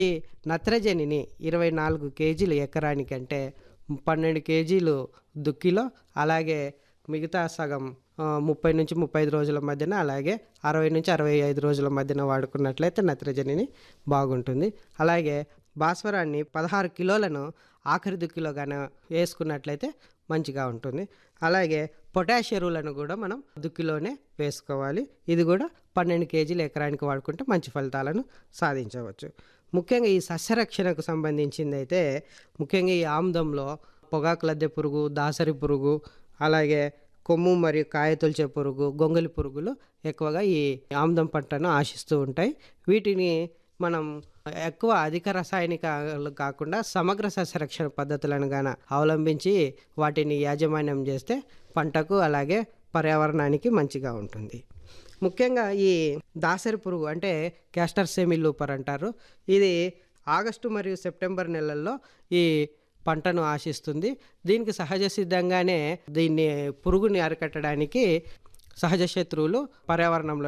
ఈ నత్రజనిని ఇరవై నాలుగు కేజీలు ఎకరానికి అంటే పన్నెండు కేజీలు దుక్కిలో అలాగే మిగతా సగం ఆ, ముప్పై నుంచి ముప్పై ఐదు రోజుల మధ్యన అలాగే అరవై నుంచి అరవై ఐదు రోజుల మధ్యన వాడుకున్నట్లయితే నత్రజనిని బాగుంటుంది అలాగే భాస్వరాన్ని పదహారు కిలోలను ఆఖరి దుక్కిలో గాన వేసుకున్నట్లయితే మంచిగా ఉంటుంది అలాగే పొటాష్ ఎరువులను కూడా మనం దుక్కిలోనే వేసుకోవాలి ఇది కూడా పన్నెండు కేజీలు ఎకరానికి వాడుకుంటే మంచి ఫలితాలను సాధించవచ్చు ముఖ్యంగా ఈ సస్యరక్షణకు సంబంధించింది అయితే ముఖ్యంగా ఈ ఆముదంలో పొగాకు లద్దె పురుగు దాసరి పురుగు అలాగే కొమ్ము మరియు కాయ తొలిచే పురుగు గొంగలి పురుగులు ఎక్కువగా ఈ ఆముదం పంటను ఆశిస్తూ ఉంటాయి వీటిని మనం ఎక్కువ అధిక రసాయనికాలు కాకుండా సమగ్ర సస్యరక్షణ పద్ధతులను గాన అవలంబించి వాటిని యాజమాన్యం చేస్తే పంటకు అలాగే పర్యావరణానికి మంచిగా ఉంటుంది ముఖ్యంగా ఈ దాసరి పురుగు అంటే క్యాస్టర్ సెమీ లూపర్ అంటారు ఇది ఆగస్టు మరియు సెప్టెంబర్ నెలల్లో ఈ పంటను ఆశిస్తుంది దీనికి సహజ సిద్ధంగానే దీన్ని పురుగుని అరికట్టడానికి సహజ శత్రువులు పర్యావరణంలో